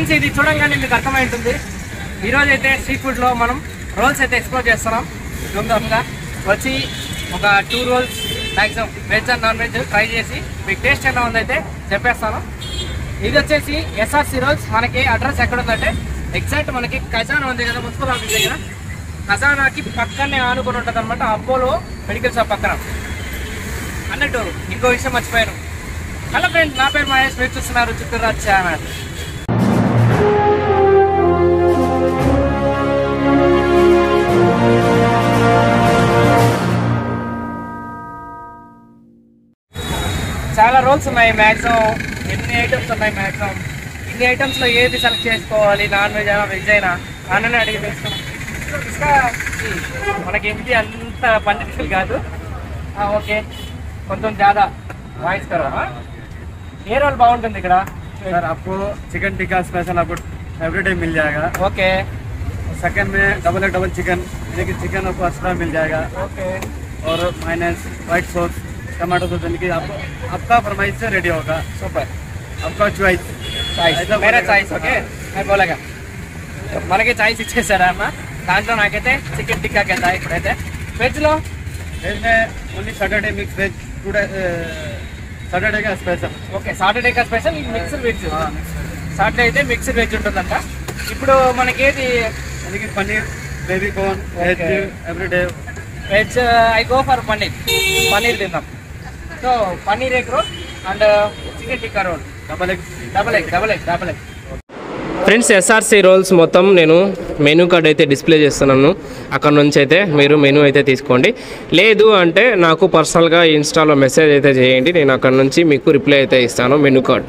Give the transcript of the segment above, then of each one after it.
Friends ఇది చూడంగానే మీకు అర్థమై ఉంటుంది ఈరోజు అయితే సీ ఫుడ్లో మనం రోల్స్ అయితే ఎక్స్ప్లోర్ చేస్తున్నాం దొంగగా వచ్చి ఒక two rolls maximum veg and non veg try చేసి మీకు టేస్ట్ ఎలా ఉందైతే చెప్పేస్తాను ఇది వచ్చేసి ఎస్ఆర్సి రోల్స్ మనకి అడ్రస్ ఎక్కడ ఉందంటే ఎగ్జాక్ట్ మనకి ఖజానా ఉంది కదా మున్సిపల్ ఆఫీస్ దగ్గర ఖజానాకి పక్కనే ఆనుకుని ఉంటుంది అనమాట అపోలో మెడికల్ షాప్ పక్కన అన్నట్టు ఇంకో విషయం మర్చిపోయాను హలో ఫ్రెండ్స్ నా పేరు మహేష్ మీరు చూస్తున్నారు చిత్తూరు రాజ్ ఛానల్ చాలా రోల్స్ ఉన్నాయి మ్యాక్సిమం ఎన్ని ఐటమ్స్ ఉన్నాయి మ్యాక్సిమం ఇన్ని ఐటమ్స్లో ఏది సెలెక్ట్ చేసుకోవాలి నాన్ వెజ్ అయినా వెజ్ అయినా అన్ననే అడిగి తెలుసుకున్నాం ఇంకా ఈ మనకి ఏంటి అంత పండితులు కాదు ఆ, ఓకే కొంచెం ज़्यादा వాయిస్ కరో ఆ? ఏ రోల్ బాగుంటుంది ఇక్కడ सर आपको चिकन टिक्का स्पेशल आपको एवरी डे मिल जाएगा ఓకే सेकंड में डबल एक डबल चिकन लेकिन चिकन आपको एक्स्ट्रा मिल जाएगा ఓకే और minus white sauce tomato sauce यानी कि आपको आपका फरमाइश से रेडी होगा సూపర్ आपका चॉइस చాయిస్ మేరే చాయిస్ ఓకే నేను బోలేగా మనకి చాయిస్ ఇచ్చేసారా అమ్మ దాంట్లో నాకైతే చికెన్ టిక్కా కింద ఇప్పుడైతే వెజ్లో वेज में only Saturday mix veg today Saturday का स्पेशल ఓకే సాటర్డే కా స్పెషల్ మిక్స్డ్ వెజ్ సాటర్డే అయితే మిక్స్డ్ వెజ్ ఉంటుందంట ఇప్పుడు మనకి ఏది यानी कि paneer baby corn veg Okay. Every day veg I go for paneer paneer తిందాం so paneer egg roll and chicken tikka roll double एक double egg double egg double egg friends SRC rolls మొత్తం నేను మెనూ కార్డ్ అయితే డిస్ప్లే చేస్తున్నాను అక్కడ నుంచి అయితే మీరు మెనూ అయితే తీసుకోండి లేదు అంటే నాకు పర్సనల్గా ఇన్స్టాలో మెసేజ్ అయితే చేయండి నేను అక్కడ నుంచి మీకు రిప్లై అయితే ఇస్తాను మెనూ కార్డ్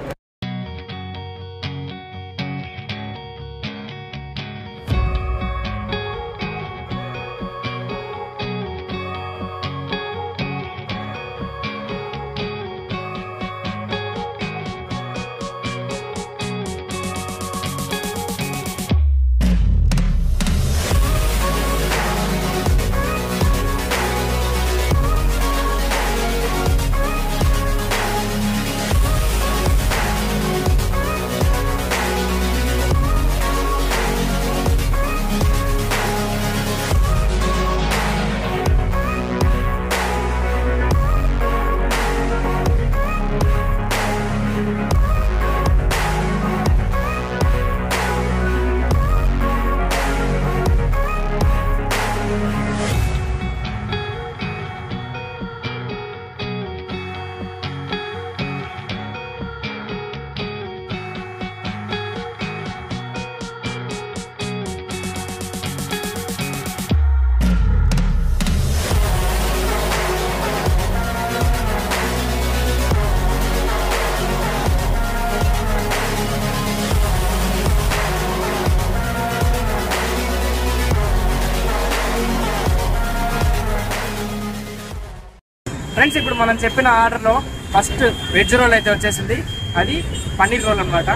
ఫ్రెండ్స్ ఇప్పుడు మనం చెప్పిన ఆర్డర్లో ఫస్ట్ వెజ్ రోల్ అయితే వచ్చేసింది అది పన్నీర్ రోల్ అనమాట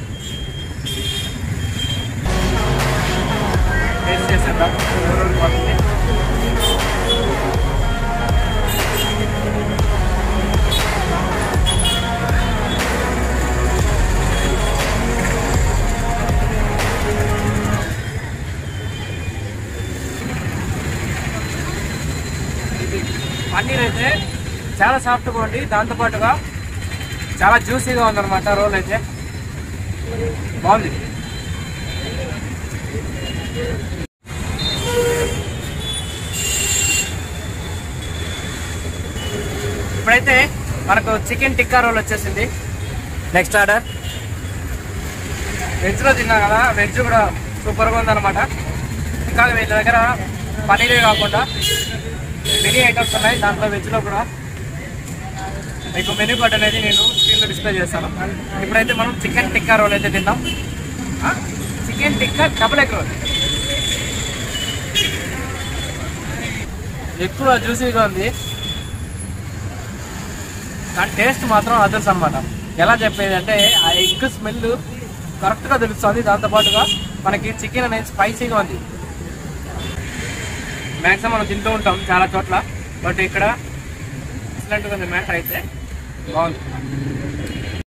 టేస్ట్ చేసేద్దాం రోల్ బాగుంది పన్నీర్ అయితే చాలా సాఫ్ట్గా ఉంది దాంతోపాటుగా చాలా జ్యూసీగా ఉందన్నమాట రోల్ అయితే బాగుంది ఇప్పుడైతే మనకు చికెన్ టిక్కా రోల్ వచ్చేసింది నెక్స్ట్ ఆర్డర్ వెజ్లో తిన్నా కదా వెజ్ కూడా సూపర్గా ఉందన్నమాట ఇంకా వీళ్ళ దగ్గర పన్నీరే కాకుండా మెనీ ఐటమ్స్ ఉన్నాయి దాంట్లో వెజ్లో కూడా మీకు మెనూ కార్డ్ అనేది నేను స్క్రీన్లో డిస్ప్లే చేస్తాను ఇప్పుడైతే మనం చికెన్ టిక్కా రోల్ అయితే తిందాం chicken tikka double egg roll ఎక్కువ జ్యూసీగా ఉంది కానీ టేస్ట్ మాత్రం అదర్స్ అనమాట ఎలా చెప్పేది అంటే ఆ ఎగ్ స్మెల్ కరెక్ట్గా తెలుస్తుంది దాంతోపాటుగా మనకి చికెన్ అనేది స్పైసీగా ఉంది మ్యాక్సిమం మనం తింటూ ఉంటాం చాలా చోట్ల బట్ ఇక్కడ ఎక్సలెంట్గా ఉంది మ్యాటర్ అయితే బాగుంది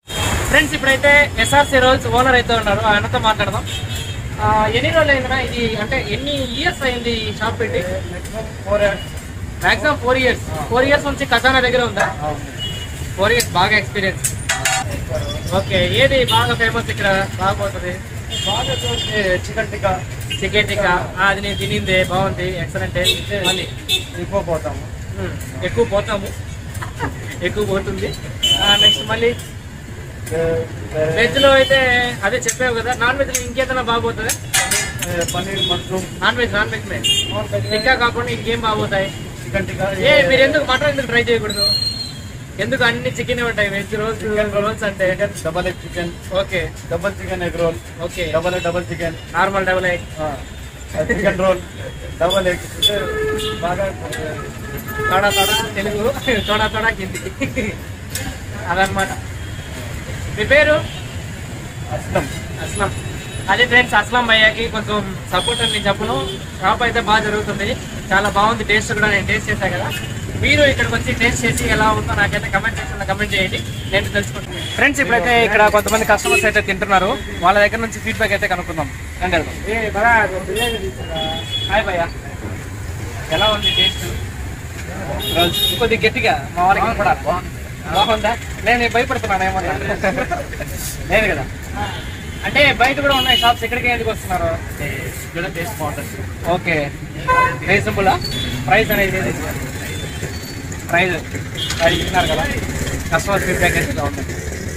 ఫ్రెండ్స్ ఇప్పుడైతే ఎస్ఆర్సీ రోల్స్ ఓనర్ అయితే ఉన్నారు ఆయనతో మాట్లాడదాం ఆ, ఎన్ని రోజులు అయిందినా ఇది అంటే ఎన్ని ఇయర్స్ అయింది ఈ షాప్ పెట్టి four years maximum four years four years నుంచి ఖజానా దగ్గర ఉందా ఫోర్ ఇయర్స్ బాగా ఎక్స్పీరియన్స్ ఓకే ఏది బాగా ఫేమస్ ఇక్కడ బాగా పోతుంది బాగా చూస్తే చికెన్ టిక్కా చికెన్ టిక్కా ఆ, అది నేను తినింది బాగుంది ఎక్సలెంట్ మళ్ళీ ఎక్కువ పోతాము ఉమ్, ఎక్కువ పోతాము ఎక్కువ పోతుంది నెక్స్ట్ మళ్ళీ వెజ్ లో అయితే అదే చెప్పావు కదా నాన్ వెజ్ లో ఇంకేదైనా బాగోతుంది paneer mushroom non veg non veg మే ఇంకా కాకుండా ఇంకేం బాగోతాయి చికెన్ టిక్కా ఏ మీరు ఎందుకు మటన్ ఎందుకు ట్రై చేయకూడదు ఎందుకు అన్ని చికెన్ ఉంటాయి వెజ్ రోల్స్ రోల్స్ అంటే double egg chicken okay double chicken egg roll okay double egg double chicken normal double egg chicken roll double egg బాగా తోడా తోడా తెలుగు తోడా తోడా హిందీ అదనమాట మీ పేరు అస్తం అస్లం అదే ఫ్రెండ్స్ అస్లం భయ్యాకి కొంచెం సపోర్ట్ అని నేను చెప్పను షాప్ అయితే బాగా జరుగుతుంది చాలా బాగుంది టేస్ట్ కూడా నేను టేస్ట్ చేశాను కదా మీరు ఇక్కడికి వచ్చి టేస్ట్ చేసి ఎలా ఉందో నాకైతే కమెంట్ సెక్షన్లో కమెంట్ చేయండి నేను తెలుసుకుంటాను ఫ్రెండ్స్ ఇప్పుడైతే ఇక్కడ కొంతమంది కస్టమర్స్ అయితే తింటున్నారు వాళ్ళ దగ్గర నుంచి ఫీడ్బ్యాక్ అయితే కనుక్కుందాం రండి వెళ్దాం. హాయ్ భయ్యా ఎలా ఉంది టేస్ట్ కొద్ది గట్టిగా మా వాళ్ళకి కూడా బాగుందా నేను భయపడుతున్నాను ఏమన్నా లేదు కదా అంటే బయట కూడా ఉన్నాయి షాప్స్ ఇక్కడికి ఎందుకు వస్తున్నారు ఇక్కడ టేస్ట్ బాగుంటుంది ఓకే రీజనబుల్ ప్రైస్ అనేది ప్రైస్ ప్రైస్ ఇస్తున్నారు కదా కస్టమర్ ఫీడ్బ్యాక్ అయితే ఇలా ఉంటుంది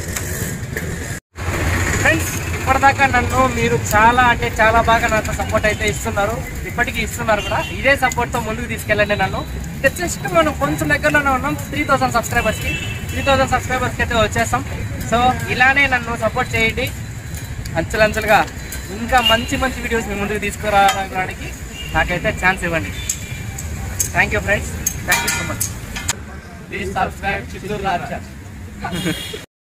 ఫ్రెండ్స్ ఇప్పటిదాకా నన్ను మీరు చాలా అంటే చాలా బాగా నాతో సపోర్ట్ అయితే ఇస్తున్నారు ఇప్పటికీ ఇస్తున్నారు కూడా ఇదే సపోర్ట్తో ముందుకు తీసుకెళ్ళండి నన్ను జస్ట్ మనం కొంచెం దగ్గరలోనే ఉన్నాం త్రీ థౌసండ్ సబ్స్క్రైబర్స్కి త్రీ థౌసండ్ సబ్స్క్రైబర్స్కి అయితే వచ్చేస్తాం సో ఇలానే నన్ను సపోర్ట్ చేయండి అంచెలంచెలుగా ఇంకా మంచి మంచి వీడియోస్ మీ ముందుకు తీసుకురావడానికి నాకైతే ఛాన్స్ ఇవ్వండి thank you friends thank you so much please subscribe Chittoor Raja